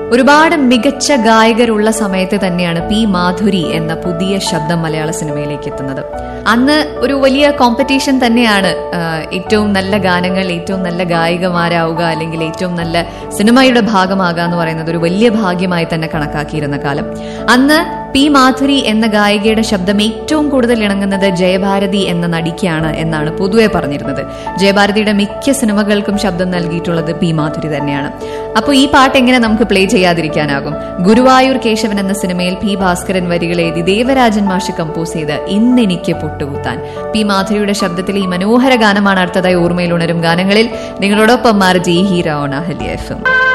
ഒരുപാട് മികച്ച ഗായകരുള്ള സമയത്ത് തന്നെയാണ് പി മാധുരി എന്ന പുതിയ ശബ്ദം മലയാള സിനിമയിലേക്ക് എത്തുന്നത് അന്ന് ഒരു വലിയ കോമ്പറ്റീഷൻ തന്നെയാണ് ആ, ഏറ്റവും നല്ല ഗാനങ്ങൾ ഏറ്റവും നല്ല ഗായികമാരാവുക അല്ലെങ്കിൽ ഏറ്റവും നല്ല സിനിമയുടെ ഭാഗമാകുക എന്ന് പറയുന്നത് ഒരു വലിയ ഭാഗ്യമായി തന്നെ കണക്കാക്കിയിരുന്ന കാലം അന്ന് പി മാധുരി എന്ന ഗായികയുടെ ശബ്ദം ഏറ്റവും കൂടുതൽ ഇണങ്ങുന്നത് ജയഭാരതി എന്ന നടിക്കാണ് എന്നാണ് പൊതുവെ പറഞ്ഞിരുന്നത് ജയഭാരതിയുടെ മിക്ക സിനിമകൾക്കും ശബ്ദം നൽകിയിട്ടുള്ളത് പി മാധുരി തന്നെയാണ് അപ്പോൾ ഈ പാട്ട് എങ്ങനെ നമുക്ക് പ്ലേ ചെയ്യാതിരിക്കാനാകും ഗുരുവായൂർ കേശവൻ എന്ന സിനിമയിൽ പി ഭാസ്കരൻ വരികൾ എഴുതി ദേവരാജൻ മാഷ് കമ്പോസ് ചെയ്ത് ഇന്നെനിക്ക് പൊട്ടുകുത്താൻ പി മാധുരിയുടെ ശബ്ദത്തിൽ ഈ മനോഹര ഗാനമാണ് അടുത്തതായി ഓർമ്മയിൽ ഉണരും ഗാനങ്ങളിൽ നിങ്ങളോടൊപ്പം Marji hero on Ahalya F M